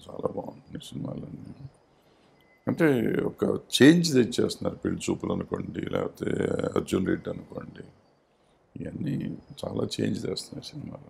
చాలా బాగుంటున్నాయి సినిమాలన్నీ అంటే ఒక చేంజ్ తెచ్చేస్తున్నారు పెళ్లి చూపులు అనుకోండి లేకపోతే అర్జున్ రెడ్డి అనుకోండి ఇవన్నీ చాలా చేంజ్ చేస్తున్నాయి సినిమాలు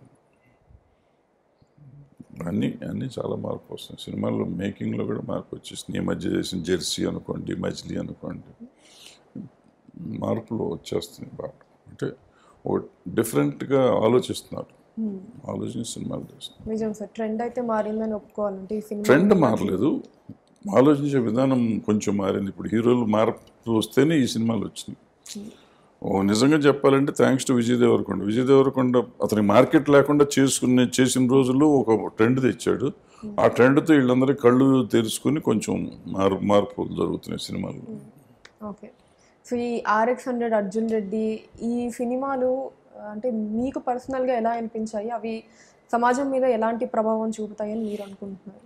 అన్నీ అన్నీ చాలా మార్పు వస్తున్నాయి సినిమాల్లో మేకింగ్లో కూడా మార్పు వచ్చేసింది ఈ మధ్య చేసిన జెర్సీ అనుకోండి మజిలీ అనుకోండి మార్పులు వచ్చేస్తున్నాయి బాగా అంటే ఒక డిఫరెంట్గా ఆలోచిస్తున్నారు ఆలోచించి సినిమాలు చేస్తున్నారు నిజం సార్ ట్రెండ్ అయితే మారిందని ఒప్పుకోవాలంటే ఈ సినిమా ట్రెండ్ మారలేదు ఆలోచించే విధానం కొంచెం మారింది ఇప్పుడు హీరోలు మార్పు వస్తేనే ఈ సినిమాలు వచ్చినాయి ఓ నిజంగా చెప్పాలంటే థ్యాంక్స్ టు విజయ్ దేవరకొండ విజయ్ దేవరకొండ అతని మార్కెట్ లేకుండా చేసుకునే చేసిన రోజుల్లో ఒక ట్రెండ్ తెచ్చాడు ఆ ట్రెండ్తో వీళ్ళందరికీ కళ్ళు తెరుచుకుని కొంచెం మార్ మార్పులు జరుగుతున్నాయి సినిమాలు ఓకే సో ఈ ఆర్ఎక్స్ హండ్రెడ్ అర్జున్ రెడ్డి ఈ సినిమాలు ఆ, అంటే మీకు పర్సనల్గా ఎలా అనిపించాయి అవి సమాజం మీద ఎలాంటి ప్రభావం చూపుతాయని మీరు అనుకుంటున్నారు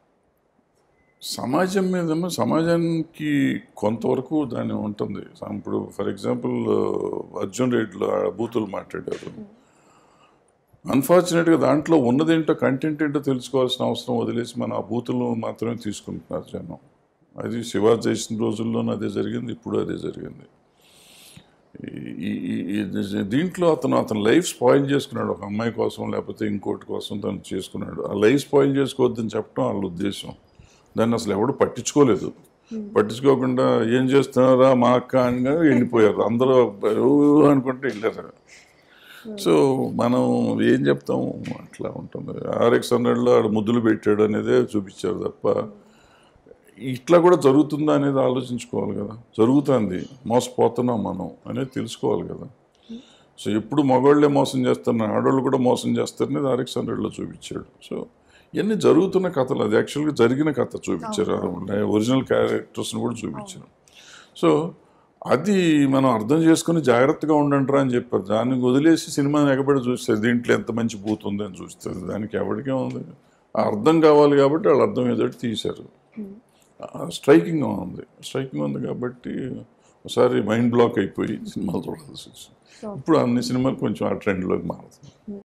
సమాజం మీదేమో సమాజానికి కొంతవరకు దాని ఉంటుంది ఇప్పుడు ఫర్ ఎగ్జాంపుల్ అర్జున్ రెడ్డిలో ఆ బూతులు మాట్లాడారు అన్ఫార్చునేట్గా దాంట్లో ఉన్నదేంటో కంటెంట్ ఏంటో తెలుసుకోవాల్సిన అవసరం వదిలేసి మన ఆ బూతులు మాత్రమే తీసుకుంటున్నారు జనం అది శివ చేసిన రోజుల్లోనూ అదే జరిగింది ఇప్పుడు అదే జరిగింది ఈ- ఈ- ఈ- దీంట్లో అతను అతను లైఫ్ స్పాయిల్ చేసుకున్నాడు ఒక అమ్మాయి కోసం లేకపోతే ఇంకోటి కోసం తను చేసుకున్నాడు ఆ లైఫ్ స్పాయిల్ చేసుకోవద్దని చెప్పడం వాళ్ళ ఉద్దేశం దాన్ని అసలు ఎవడు పట్టించుకోలేదు పట్టించుకోకుండా ఏం చేస్తున్నారా మా అక్క అని వెళ్ళిపోయారు అందరూ "ఊ" అనుకుంటే వెళ్ళారు సో మనం ఏం చెప్తాం అట్లా ఉంటుంది ఆర్ఎక్స్ హండ్రెడ్లో ఆడ ముద్దులు పెట్టాడు అనేదే చూపించారు తప్ప ఇట్లా కూడా జరుగుతుందా అనేది ఆలోచించుకోవాలి కదా జరుగుతుంది మోసపోతున్నాం మనం అనేది తెలుసుకోవాలి కదా సో ఎప్పుడు మగవాళ్ళే మోసం చేస్తున్నారు ఆడవాళ్ళు కూడా మోసం చేస్తారనేది ఆర్ఎక్స్ హండ్రెడ్లో చూపించాడు సో ఇవన్నీ జరుగుతున్న కథలు అది యాక్చువల్గా జరిగిన కథ చూపించారు ఒరిజినల్ క్యారెక్టర్స్ని కూడా చూపించారు సో అది మనం అర్థం చేసుకుని జాగ్రత్తగా ఉండండిరా అని చెప్పారు దాన్ని వదిలేసి సినిమాని ఎగబడి చూస్తారు దీంట్లో ఎంత మంచి బూత్ ఉంది అని చూస్తారు దానికి ఎవరికే ఉంది ఆ అర్థం కావాలి కాబట్టి వాళ్ళు అర్థం ఏదో తీశారు స్ట్రైకింగ్ ఉంది స్ట్రైకింగ్ ఉంది కాబట్టి ఒకసారి మైండ్ బ్లాక్ అయిపోయి సినిమాలు చూడాల్సి వచ్చింది ఇప్పుడు అన్ని సినిమాలు కొంచెం ఆ ట్రెండ్లోకి మారుతుంది